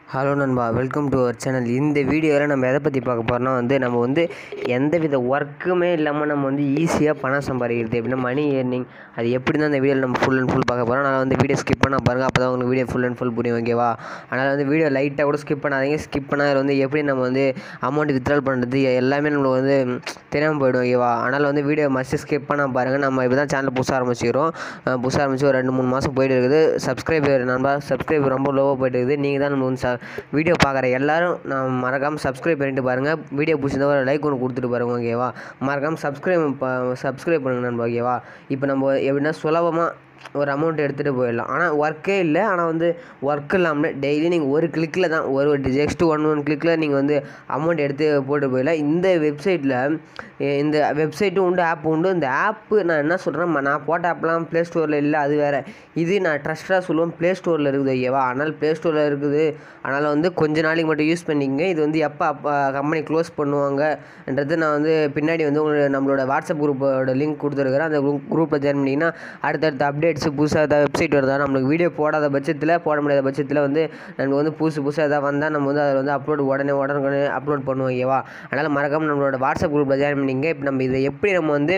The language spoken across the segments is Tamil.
ஹலோ நண்பா வெல்கம் டு அவர் சேனல் இந்த வீடியோவில் நம்ம எதை பற்றி பார்க்க போகிறோம்னா வந்து நம்ம வந்து எந்த வித ஒர்க்குமே இல்லாமல் நம்ம வந்து ஈஸியாக பணம் சம்பாதிக்கிறது எப்படின்னா மணி ஏர்னிங் அது எப்படி தான் இந்த வீடியோவில் நம்ம ஃபுல் அண்ட் ஃபுல் பார்க்க போகிறோம் அதனால் வந்து வீடியோ ஸ்கிப் பண்ண பாருங்கள் அப்போ தான் உங்களுக்கு வீடியோ ஃபுல் அண்ட் ஃபுல் புரியும் ஓகேவா அதனால் வந்து வீடியோ லைட்டாக கூட ஸ்கிப் பண்ணாதீங்க ஸ்கிப் பண்ணால் அதில் வந்து எப்படி நம்ம வந்து அமௌண்ட் வித்ட்ரால் பண்ணுறது எல்லாமே நம்மளுக்கு வந்து தெரியாமல் போயிடும் ஓகேவா அதனால் வந்து வீடியோ மஸ்ட்டு ஸ்கிப் பண்ணால் பாருங்கள் நம்ம இப்போ தான் சேனல் புதுசாக ஆரம்பிச்சிக்கிறோம் அஹ் புதுசாக ஆரம்பிச்சு ஒரு ரெண்டு மூணு மாதம் போயிட்டு இருக்குது சப்ஸ்கிரைபர் நண்பா சப்ஸ்கிரைபர் ரொம்ப லோவாக போயிட்டு இருக்குது நீங்கள் தான் நம்ம வந்து ச வீடியோ பார்க்குற எல்லாரும் நான் மறக்காமல் சப்ஸ்கிரைப் பண்ணிட்டு பாருங்கள் வீடியோ பிடிச்சிருந்தா ஒரு லைக் ஒன்று கொடுத்துட்டு பாருங்க ஓகேவா மறக்காமல் சப்ஸ்கிரைப் சப்ஸ்கிரைப் பண்ணுங்க நண்பா ஓகேவா இப்போ நம்ம எப்படின்னா சுலபமாக ஒரு அமௌண்ட் எடுத்துகிட்டு போயிடலாம் ஆனால் ஒர்க்கே இல்லை ஆனால் வந்து ஒர்க் இல்லாமல் டெய்லி நீங்கள் ஒரு கிளிக்கில் தான் ஒரு ஜஸ்ட் ஒன் ஒன் கிளிக்கில் நீங்கள் வந்து அமௌண்ட் எடுத்து போட்டு போயிடலாம் இந்த வெப்சைட்டில் இந்த வெப்சைட்டும் உண்டு ஆப் உண்டு இந்த ஆப்பு நான் என்ன சொல்கிறேன் நான் போட்ட ஆப்லாம் ப்ளே ஸ்டோரில் இல்லை அது வேறு இது நான் ட்ரஸ்ட்டாக சொல்லுவேன் ப்ளே ஸ்டோரில் இருக்குது ஐயாவா ஆனால் ப்ளே ஸ்டோரில் இருக்குது அதனால் வந்து கொஞ்ச நாளைக்கு மட்டும் யூஸ் பண்ணிக்கங்க இது வந்து எப்போ அப்போ கம்பெனி க்ளோஸ் பண்ணுவாங்கன்றது நான் வந்து பின்னாடி வந்து உங்களுக்கு நம்மளோட வாட்ஸ்அப் குரூப்போட லிங்க் கொடுத்துருக்குறேன் அந்த குரூப்பில் ஜாயின் பண்ணிங்கன்னா அடுத்தடுத்த அப்டேட்ஸ் புதுசாக ஏதாவது வெப்சைட் வருதா நம்மளுக்கு வீடியோ போடாத பட்சத்தில் போட முடியாத பட்சத்தில் வந்து நமக்கு வந்து புதுசு புதுசாக எதாவது வந்தால் நம்ம வந்து அதில் வந்து அப்லோட் உடனே உடனே அப்லோட் பண்ணுவோம் ஓகேவா அதனால் மறக்காமல் நம்மளோட வாட்ஸ்அப் குரூப்பில் ஜாயின் பண்ணிங்க இப்போ நம்ம இதை எப்படி நம்ம வந்து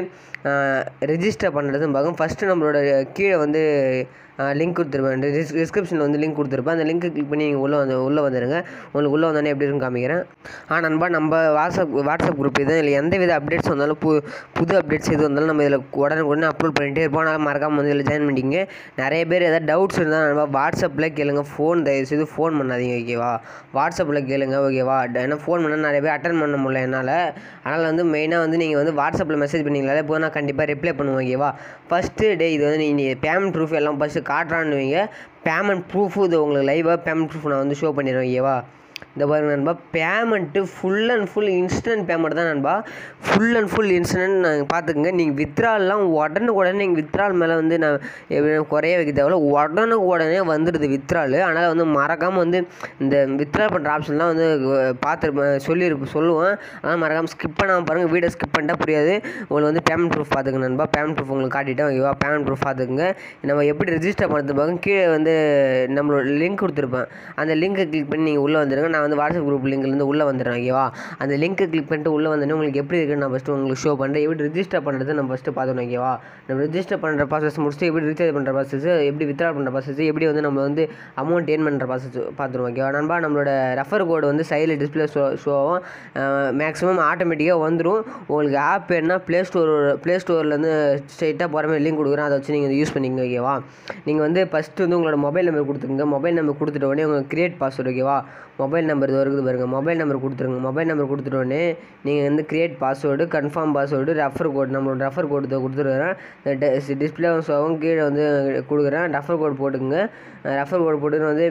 ரெஜிஸ்டர் பண்ணுறதுன்னு பார்க்கும் ஃபஸ்ட்டு நம்மளோட கீழே வந்து லிங்க் கொடுத்துருப்பேன் டிஸ் டிஸ்கிரிப்ஷனில் வந்து லிங்க் கொடுத்துருப்பேன் அந்த லிங்க்கை கிளிக் பண்ணி நீங்கள் உள்ளே வந்து உள்ளே வந்துடுங்க உங்களுக்கு உள்ளே வந்தோடனே எப்படி இருக்குன்னு காமிக்கிறேன் ஆ நண்பா நம்ம வாட்ஸ்அப் வாட்ஸ்அப் குரூப் இது இல்லை எந்த வித அப்டேட்ஸ் வந்தாலும் பு புது அப்டேட்ஸ் எது வந்தாலும் நம்ம இதில் உடனே உடனே அப்லோட் பண்ணிகிட்டே இருப்போம் அதனால் மறக்காமல் வந்து இதில் ஜாயின் பண்ணிங்க நிறைய பேர் ஏதாவது டவுட்ஸ் இருந்தால் நண்பா வாட்ஸ்அப்பில் கேளுங்க ஃபோன் தயவுசெய்து ஃபோன் பண்ணாதீங்க ஓகேவா வாட்ஸ்அப்பில் கேளுங்க ஓகேவா ஏன்னா ஃபோன் பண்ணால் நிறைய பேர் அட்டன் பண்ண முடியல என்னால் அதனால் வந்து மெயினாக வந்து நீங்கள் வந்து வாட்ஸ்அப்பில் மெசேஜ் பண்ணிங்களாலே போது நான் கண்டிப்பாக ரிப்ளை பண்ணுவேன் ஓகேவா ஃபஸ்ட்டு டே இது வந்து நீங்கள் பேமெண்ட் ப்ரூஃப் எல்லாம் ஃபஸ்ட்டு காட்டுறான்னு வைங்க பேமெண்ட் ப்ரூஃபு இது உங்களுக்கு லைவாக பேமெண்ட் ப்ரூஃப் நான் வந்து ஷோ பண்ணிடுவேன் ஓகேவா இந்த பாருங்க நண்பா payment full and full instant payment தான் நண்பா ஃபுல் அண்ட் ஃபுல் இன்ஸ்டன்ட் நாங்கள் பார்த்துக்குங்க நீங்கள் வித்ரால்லாம் உடனே உடனே நீங்கள் வித்ரால் மேலே வந்து நான் எப்படி குறைய வைக்க தேவையில்ல உடனே உடனே வந்துடுது வித்ரால் அதனால் வந்து மறக்காமல் வந்து இந்த வித்ரால் பண்ணுற ஆப்ஷன்லாம் வந்து பார்த்து சொல்லியிருப்ப சொல்லுவேன் ஆனால் மறக்காமல் ஸ்கிப் பண்ணாமல் பாருங்கள் வீடியோ ஸ்கிப் பண்ணிட்டா புரியாது உங்களுக்கு வந்து பேமெண்ட் ப்ரூஃப் பார்த்துங்க நண்பா பேமெண்ட் ப்ரூஃப் உங்களுக்கு காட்டிட்டேன் ஓகேவா பேமெண்ட் ப்ரூஃப் பார்த்துக்குங்க நம்ம எப்படி ரெஜிஸ்டர் பண்ணுறது பார்க்க கீழே வந்து நம்மளோட லிங்க் கொடுத்துருப்பேன் அந்த லிங்க்கை கிளிக் பண்ணி நீங்கள் உள்ளே வந்துடுங்க நான் வந்து வாட்ஸ்அப் குரூப் லிங்க்லேருந்து உள்ளே வந்துடுறேன் ஓகேவா அந்த லிங்க்கை கிளிக் பண்ணிட்டு உள்ளே வந்தோடனே உங்களுக்கு எப்படி இருக்குன்னு நான் ஃபஸ்ட்டு உங்களுக்கு ஷோ பண்ணுறேன் எப்படி ரிஜிஸ்டர் பண்ணுறது நம்ம ஃபஸ்ட்டு பார்த்துக்கணும் ஓகேவா நம்ம ரிஜிஸ்டர் பண்ணுற ப்ராசஸ் முடிச்சுட்டு எப்படி ரீசார்ஜ் பண்ணுற ப்ராசஸ் எப்படி வித்ரா பண்ணுற ப்ராசஸ் எப்படி வந்து நம்ம வந்து அமௌண்ட் ஏர்ன் பண்ணுற ப்ராசஸ் பார்த்துருவோம் ஓகேவா நண்பா நம்மளோட ரெஃபர் கோடு வந்து சைடில் டிஸ்பிளே ஷோ ஷோ ஆகும் மேக்ஸிமம் ஆட்டோமேட்டிக்காக வந்துடும் உங்களுக்கு ஆப் என்ன ப்ளே ஸ்டோர் ப்ளே ஸ்டோர்லேருந்து ஸ்ட்ரெயிட்டாக போகிற மாதிரி லிங்க் கொடுக்குறேன் அதை வச்சு நீங்கள் யூஸ் பண்ணிங்க ஓகேவா நீங்கள் வந்து ஃபஸ்ட்டு வந்து உங்களோட மொபைல் நம்பர் கொடுத்துருங்க மொபைல் நம்பர் கொடுத்துட்ட உடனே உங்களுக்கு கிரியேட் பாஸ்வேர்டு ஓகேவா மொபைல் நம்பர் இது இருக்குது பாருங்க மொபைல் நம்பர் கொடுத்துருங்க மொபைல் நம்பர் கொடுத்துட்டோடனே நீங்கள் வந்து create password confirm password refer code நம்மளோட ரெஃபர் கோடு கொடுத்துருக்குறேன் டிஸ்பிளே ஷோவும் கீழே வந்து கொடுக்குறேன் ரெஃபர் கோட் போட்டுக்குங்க ரெஃபர் கோட் போட்டு வந்து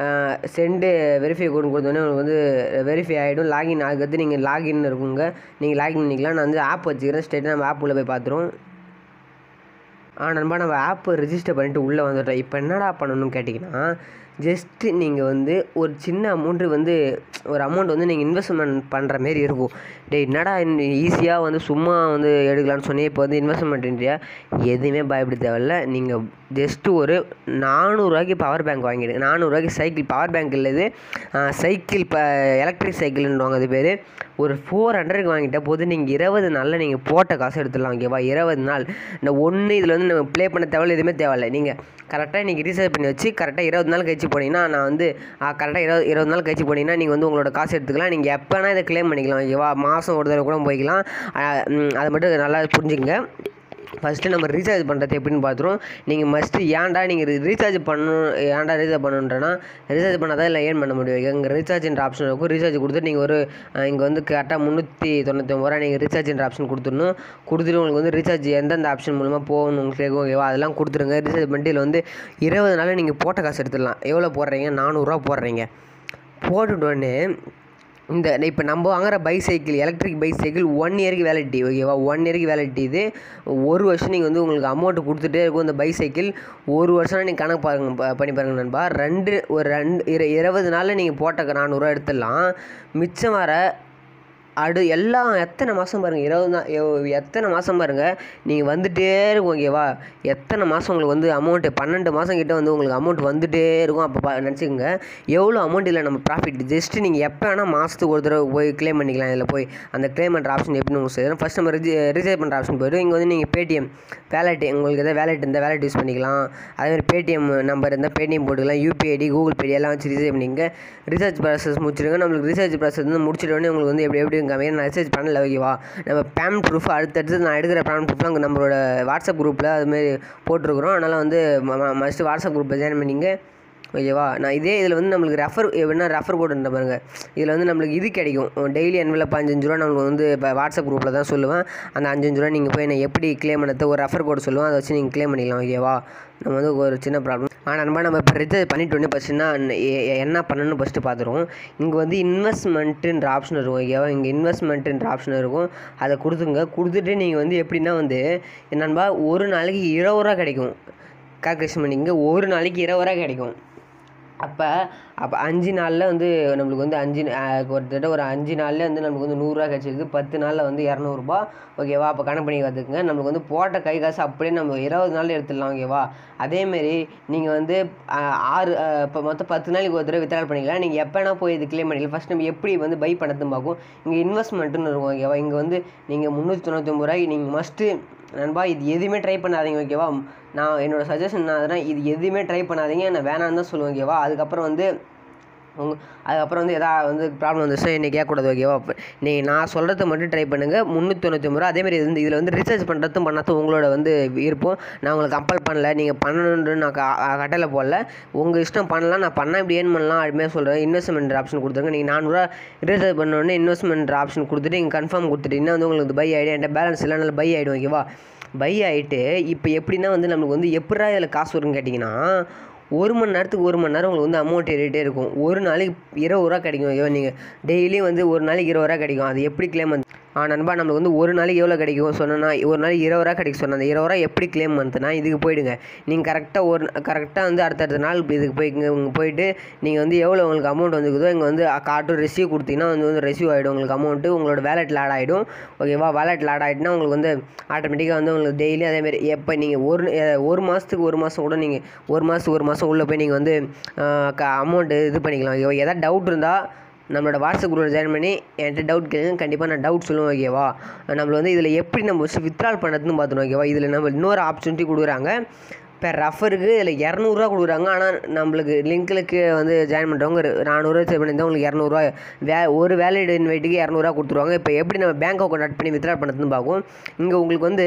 சென்டு வெரிஃபை கோடு கொடுத்தோடனே உங்களுக்கு வந்து வெரிஃபை ஆகிடும் லாகின் ஆகிறது நீங்கள் லாகின் இருக்குங்க நீங்கள் லாகின் பண்ணிக்கலாம் நான் வந்து ஆப் வச்சுக்கிறேன் ஸ்ட்ரெயிட்டாக நம்ம ஆப் உள்ளே போய் பார்த்துருவோம் ஆ நண்பா நம்ம ஆப்பை ரிஜிஸ்டர் பண்ணிவிட்டு உள்ளே வந்துட்டோம் இப்போ என்னடா பண்ணணும்னு கேட்டிங்கன்னா ஜஸ்ட்டு நீங்கள் வந்து ஒரு சின்ன அமௌண்ட்டு வந்து ஒரு அமௌண்ட் வந்து நீங்கள் இன்வெஸ்ட்மெண்ட் பண்ணுற மாரி இருக்கும் டே என்னடா ஈஸியாக வந்து சும்மா வந்து எடுக்கலான்னு சொன்னி இப்போ வந்து இன்வெஸ்ட்மெண்ட்ன்றியா எதுவுமே பயப்பட தேவையில்ல நீங்கள் ஜஸ்ட்டு ஒரு நானூறுரூவாய்க்கு பவர் பேங்க் வாங்கிடுங்க நானூறுரூவாய்க்கு சைக்கிள் பவர் பேங்க் இல்லை இது சைக்கிள் இப்போ எலக்ட்ரிக் சைக்கிள்ன்றாங்க அது பேர் ஒரு ஃபோர் ஹண்ட்ரடுக்கு வாங்கிட்ட போது நீங்கள் இருபது நாளில் நீங்கள் போட்ட காசு எடுத்துடலாம் ஓகேவா இருபது நாள் இந்த ஒன்று இதில் வந்து நம்ம ப்ளே பண்ண தேவையில்ல எதுவுமே தேவையில்ல நீங்கள் கரெக்டாக இன்றைக்கி ரீசார்ஜ் பண்ணி வச்சு கரெக்டாக இருபது நாள் கழிச்சு போனீங்கன்னா நான் வந்து கரெக்டாக இருபது இருபது நாள் கழிச்சு போனீங்கன்னா நீங்கள் வந்து உங்களோட காசு எடுத்துக்கலாம் நீங்கள் எப்போனா இதை க்ளைம் பண்ணிக்கலாம் ஓகேவா மாதம் ஒரு தடவை கூட போய்க்கலாம் அதை மட்டும் நல்லா புரிஞ்சுக்கங்க ஃபஸ்ட்டு நம்ம ரீசார்ஜ் பண்ணுறது எப்படின்னு பார்த்துருவோம் நீங்கள் மஸ்ட்டு ஏன்டா நீங்கள் ரீசார்ஜ் பண்ணணும் ஏன்டா ரீசார்ஜ் பண்ணணுன்றனா ரீசார்ஜ் பண்ணால் தான் இல்லை ஏர்ன் பண்ண முடியும் இங்கே ரீசார்ஜ்ன்ற ஆப்ஷன் இருக்கும் ரீசார்ஜ் கொடுத்து நீங்கள் ஒரு இங்கே வந்து கரெக்டாக முந்நூற்றி தொண்ணூற்றி ஒம்பது ரூபா நீங்கள் ரீசார்ஜ்ன்ற ஆப்ஷன் கொடுத்துடணும் கொடுத்துட்டு உங்களுக்கு வந்து ரீசார்ஜ் எந்தெந்த ஆப்ஷன் மூலமாக போகணும் உங்களுக்கு கேட்கும் ஓகேவா அதெல்லாம் கொடுத்துருங்க ரீசார்ஜ் பண்ணிட்டு இதில் வந்து இருபது நாளில் நீங்கள் போட்ட காசு எடுத்துடலாம் எவ்வளோ போடுறீங்க நானூறுரூவா போடுறீங்க போட்டுட்டோடனே இந்த இப்போ நம்ம வாங்குற பைசைக்கிள் எலக்ட்ரிக் பைசைக்கிள் ஒன் இயருக்கு வேலிட்டி ஓகேவா ஒன் இயருக்கு வேலிட்டி இது ஒரு வருஷம் நீங்கள் வந்து உங்களுக்கு அமௌண்ட்டு கொடுத்துட்டே இருக்கும் இந்த பைசைக்கிள் ஒரு வருஷம் நீங்கள் கணக்கு பாருங்க பண்ணி பாருங்க நண்பா ரெண்டு ஒரு ரெண்டு இரு இருபது நாளில் நீங்கள் போட்ட நானூறுரூவா எடுத்துடலாம் மிச்சம் வர அடு எல்லாம் எத்தனை மாதம் பாருங்கள் இருபது நா- எவ்- எத்தனை மாதம் பாருங்கள் நீங்கள் வந்துட்டே இருக்கும் ஓகேவா எத்தனை மாதம் உங்களுக்கு வந்து அமௌண்ட்டு பன்னெண்டு மாதம் கிட்ட வந்து உங்களுக்கு அமௌண்ட் வந்துட்டே இருக்கும் அப்போ பா நினச்சிக்கோங்க எவ்வளோ அமௌண்ட் இல்லை நம்ம ப்ராஃபிட் ஜஸ்ட்டு நீங்கள் எப்போ வேணால் மாதத்துக்கு ஒரு தடவை போய் க்ளைம் பண்ணிக்கலாம் இதில் போய் அந்த க்ளைம் பண்ணுற ஆப்ஷன் எப்படின்னு உங்களுக்கு சொல்லிடுறேன் ஃபஸ்ட் நம்ம ரிஜி ரிசர்வ் பண்ணுற ஆப்ஷன் போய்டும் இங்கே வந்து நீங்கள் பேடிஎம் வேலெட் உங்களுக்கு எதாவது வேலெட் இருந்தால் வேலெட் யூஸ் பண்ணிக்கலாம் அதேமாதிரி பேடிஎம் நம்பர் இருந்தால் பேடிஎம் போட்டுக்கலாம் யூபிஐடி கூகுள் பே எல்லாம் வச்சு ரிசர்வ் பண்ணிங்க ரிசர்ச் ப்ராசஸ் முடிச்சிருங்க நம்மளுக்கு ரிசர்ச் ப்ராசஸ் வந்து முடிச்சிட்ட உடனே உங்களுக்கு வந்து எப்படி எப்படி இருக்காங்க நான் ரிசர்ச் பண்ணல ஓகேவா நம்ம பேமெண்ட் ப்ரூஃப் அடுத்தடுத்து நான் எடுக்கிற பேமெண்ட் ப்ரூஃப்லாம் நம்மளோட வாட்ஸ்அப் குரூப்பில் அதுமாரி போட்டிருக்கிறோம் அதனால் வந்து மஸ்ட்டு வாட்ஸ்அப் குரூப்பில் ஜாயின் பண்ணிங்க ஓகேவா நான் இதே இதில் வந்து நம்மளுக்கு ரெஃபர் என்ன ரெஃபர் கோடுன்ற பாருங்க இதில் வந்து நம்மளுக்கு இது கிடைக்கும் டெய்லி என்வெலப் அஞ்சஞ்சு ரூபா நம்மளுக்கு வந்து இப்போ வாட்ஸ்அப் குரூப்பில் தான் சொல்லுவேன் அந்த அஞ்சஞ்சு ரூபா நீங்கள் போய் நான் எப்படி க்ளைம் பண்ணது ஒரு ரெஃபர் கோடு சொல்லுவேன் அதை வச்சு நீங்கள் க்ளைம் பண்ணிக்கலாம் ஓகேவா நம்ம வந்து ஒரு சின்ன ப்ராப்ளம் ஆனால் நம்ம நம்ம இப்போ ரிஜர் பண்ணிட்டோன்னே ஃபஸ்ட்டுனா என்ன பண்ணணும்னு ஃபஸ்ட்டு பார்த்துருவோம் இங்கே வந்து இன்வெஸ்ட்மெண்ட்டுன்ற ஆப்ஷன் இருக்கும் ஓகேவா இங்கே இன்வெஸ்ட்மெண்ட்டுன்ற ஆப்ஷன் இருக்கும் அதை கொடுத்துங்க கொடுத்துட்டு நீங்கள் வந்து எப்படின்னா வந்து என்னன்பா ஒரு நாளைக்கு இருபது ரூபா கிடைக்கும் கால்குலேஷன் பண்ணிங்க ஒரு நாளைக்கு இருபது ரூபா கிடைக்கும் அப்போ அப்போ அஞ்சு நாளில் வந்து நம்மளுக்கு வந்து அஞ்சு அஹ், கிட்டத்தட்ட ஒரு அஞ்சு நாளில் வந்து நமக்கு வந்து நூறுரூவா கிடச்சிருக்கு பத்து நாளில் வந்து இரநூறுபா ஓகேவா அப்போ கணக்கு பண்ணி பார்த்துக்குங்க நம்மளுக்கு வந்து போட்ட கை காசு அப்படியே நம்ம இருபது நாள் எடுத்துடலாம் ஓகேவா அதேமாரி நீங்கள் வந்து அஹ், ஆறு அஹ், இப்போ மொத்தம் பத்து நாளைக்கு ஒரு தடவை வித்ட்ரா பண்ணிக்கலாம் நீங்கள் எப்போனா போய் இது கிளைம் பண்ணிக்கலாம் ஃபஸ்ட் நம்ம எப்படி வந்து பை பண்ணதுன்னு பார்க்கும் இங்கே இன்வெஸ்ட்மெண்ட்டுன்னு இருக்கும் ஓகேவா இங்கே வந்து நீங்கள் முந்நூற்றி தொண்ணூத்தொம்பது ரூபாய்க்கு நீங்கள் மஸ்ட்டு நண்பா இது எதுவுமே ட்ரை பண்ணாதீங்க ஓகேவா நான் என்னோடய சஜஷன் நான் இது எதுவுமே ட்ரை பண்ணாதீங்க நான் வேணான்னு தான் சொல்லுவேன் ஓகேவா அதுக்கப்புறம் வந்து உங்க அதுக்கப்புறம் வந்து எதாவது வந்து ப்ராப்ளம் வந்துச்சுன்னா என்னை கேட்கக்கூடாது ஓகேவா அப்ப நீங்கள் நான் சொல்கிறத மட்டும் ட்ரை பண்ணுங்கள் முந்நூற்றி தொண்ணூற்றி ரூபா அதேமாதிரி வந்து இதில் வந்து ரிசர்ச் பண்ணுறதும் பண்ணாதும் உங்களோட வந்து விருப்பம் நான் உங்களை கம்பல் பண்ணல நீங்கள் பண்ணணுன்ற நான் க- அ- கட்டளை போடல உங்கள் இஷ்டம் பண்ணலாம் நான் பண்ணால் இப்படி ஏன் பண்ணலாம் அதுமாதிரி சொல்கிறேன் இன்வெஸ்ட்மெண்ட் ஆப்ஷன் கொடுத்துருங்க நீங்கள் நானூறுரூவா ரிசர்ச் பண்ணோடனே இன்வெஸ்ட்மெண்ட் ஆப்ஷன் கொடுத்துட்டு நீங்கள் கன்ஃபார்ம் கொடுத்துட்டீங்கன்னா வந்து உங்களுக்கு பை ஆகிடும் என்கிட்ட பேலன்ஸ் இல்லை நல்லா பை ஆகிடும் ஓகேவா பை ஆகிட்டு இப்போ எப்படின்னா வந்து நம்மளுக்கு வந்து எப்படா இதில் காசு வரும்னு கேட்டிங்கன்னா ஒரு மணி நேரத்துக்கு ஒரு மணி நேரம் உங்களுக்கு வந்து அமௌண்ட் ஏறிட்டே இருக்கும் ஒரு நாளைக்கு இருபது ரூபா கிடைக்கும் ஓகேவா நீங்கள் டெய்லியும் வந்து ஒரு நாளைக்கு இருபது ரூபா கிடைக்கும் அது எப்படி கிளைம் வந்து ஆ நண்பா நம்மளுக்கு வந்து ஒரு நாளைக்கு எவ்வளோ கிடைக்கும் சொன்னேன்னா ஒரு நாளைக்கு இருபது ரூபா கிடைக்கும் சொன்னேன் அந்த இருபது ரூபா எப்படி கிளைம் பண்ணுதுன்னா இதுக்கு போயிடுங்க நீங்கள் கரெக்டாக ஒரு கரெக்டாக வந்து அடுத்தடுத்த நாள் இதுக்கு போய்ங்க இங்கே போயிட்டு நீங்கள் வந்து எவ்வளோ உங்களுக்கு அமௌண்ட் வந்துக்குதோ இங்கே வந்து காட்டும் ரிசீவ் கொடுத்தீங்கன்னா வந்து வந்து ரிசீவ் ஆகிடும் உங்களுக்கு அமௌண்ட்டு உங்களோட வேலெட்டில் ஆட் ஆகிடும் ஓகேவா வேலெட்டில் ஆட் ஆகிட்டுனா உங்களுக்கு வந்து ஆட்டோமேட்டிக்காக வந்து உங்களுக்கு டெய்லி அதேமாரி எப்போ நீங்கள் ஒரு அஹ், ஒரு மாதத்துக்கு ஒரு மாதம் கூட நீங்கள் ஒரு மாதத்துக்கு ஒரு மாதம் உள்ளே போய் நீங்கள் வந்து அமௌண்ட்டு இது பண்ணிக்கலாம் ஓகேவா எதாவது டவுட் இருந்தால் நம்மளோட வாட்ஸ்அப் குரூப்பில் ஜாயின் பண்ணி என்கிட்ட டவுட் கேளுங்க கண்டிப்பாக நான் டவுட் சொல்லுவேன் ஓகேவா நம்மள வந்து இதில் எப்படி நம்ம ஃபஸ்ட்டு வித்ட்ரால் பண்ணுறதுன்னு பார்த்துணும் ஓகேவா இதில் நம்ம இன்னொரு ஆப்பர்ச்சுனிட்டி கொடுக்குறாங்க இப்போ ரஃபருக்கு இதில் இரநூறுவா கொடுக்குறாங்க ஆனால் நம்மளுக்கு லிங்க்களுக்கு வந்து ஜாயின் பண்ணுறவங்க நானூறுவா சேவ் பண்ணியிருந்தா உங்களுக்கு இரநூறுவா வே ஒரு வேலிட் இன்வைட்டுக்கு இரநூறுவா கொடுத்துருவாங்க இப்போ எப்படி நம்ம பேங்க் அக்கௌண்ட் ஆட் பண்ணி வித்ட்ரா பண்ணுறதுன்னு பார்க்கும் இங்கே உங்களுக்கு வந்து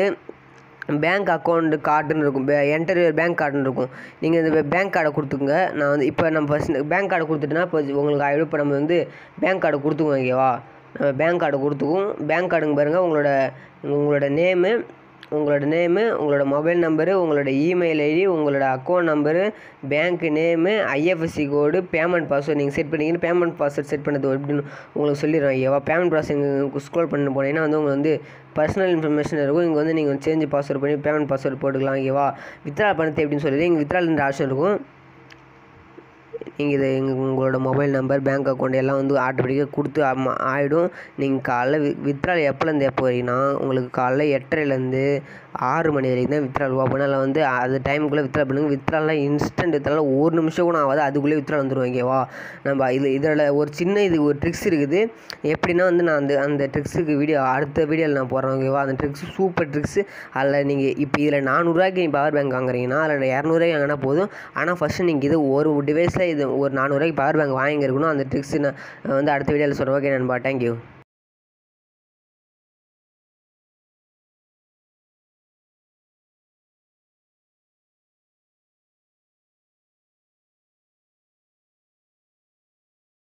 பேங்க் அக்கௌண்ட் கார்டுன்னு இருக்கும் என்டர் பேங்க் கார்டுன்னு இருக்கும் நீங்கள் இந்த பேங்க் கார்டை கொடுத்துக்குங்க நான் வந்து இப்போ நம்ம ஃபஸ்ட் பேங்க் கார்டை கொடுத்துட்டுனா இப்போ உங்களுக்கு ஆயிடும் இப்போ நம்ம வந்து பேங்க் கார்டை கொடுத்துக்குவோம் ஓகேவா நம்ம பேங்க் கார்டை கொடுத்துக்குவோம் பேங்க் கார்டுங்க பாருங்கள் உங்களோட உங்களோட நேமு உங்களோட நேமு உங்களோட மொபைல் நம்பரு உங்களோட இமெயில் ஐடி உங்களோட account number bank name IFSC code payment password நீங்கள் செட் பண்ணிக்கிட்டு பேமெண்ட் பாஸ்வேர்ட் செட் பண்ணது எப்படின்னு உங்களுக்கு சொல்லிடுறேன் ஐயாவா பேமெண்ட் ப்ராசஸிங் ஸ்க்ரோல் பண்ணி போனீங்கன்னா வந்து உங்களுக்கு வந்து பர்சனல் இன்ஃபர்மேஷன் இருக்கும் இங்கே வந்து நீங்கள் சேஞ்ச் பாஸ்வேர்ட் பண்ணி பேமெண்ட் பாஸ்வேர்டு போட்டுக்கலாம் ஓகேவா வித்ரா பண்ணுறது எப்படின்னு சொல்லி இங்கே வித்ரால்ன்ற ஆப்ஷன் இருக்கும் நீங்கள் இது எங்கள் உங்களோட மொபைல் நம்பர் பேங்க் அக்கௌண்ட் எல்லாம் வந்து ஆட்டோமேட்டிக்காக கொடுத்து ஆமா- ஆயிடும் நீங்கள் காலைல வி வித்ரால் எப்போலேருந்து எப்போ வரீங்கன்னா உங்களுக்கு காலைல எட்டரைலேருந்து ஆறு மணி வரைக்கும் தான் வித்ரால் ஓப்பன் அதில் வந்து அது டைமுக்குள்ளே வித்ரால் பண்ணுங்கள் வித்ரால்லாம் இன்ஸ்டன்ட் வித்ரால் ஒரு நிமிஷம் கூட ஆகாது அதுக்குள்ளே வித்ரால் வந்துடும் ஓகேவா நம்ம இது இதில் ஒரு சின்ன இது ஒரு ட்ரிக்ஸ் இருக்குது எப்படின்னா வந்து நான் அந்த அந்த ட்ரிக்ஸுக்கு வீடியோ அடுத்த வீடியோவில் நான் போடுறேன் ஓகேவா அந்த ட்ரிக்ஸ் சூப்பர் ட்ரிக்ஸு அதில் நீங்கள் இப்போ இதில் நானூறுரூவாய்க்கு நீங்கள் பவர் பேங்க் வாங்குறீங்கன்னா அதில் இரநூறுவாய்க்கு வாங்கினா போதும் ஆனால் ஃபஸ்ட்டு நீங்கள் இது ஒரு டிவைஸில் இது ஒரு நானூறுரூவாய்க்கு பவர் பேங்க் வாங்கியிருக்கணும் அந்த ட்ரிக்ஸ் நான் வந்து அடுத்த வீடியோவில் சொல்கிறேன் ஓகே நண்பா தேங்க்யூ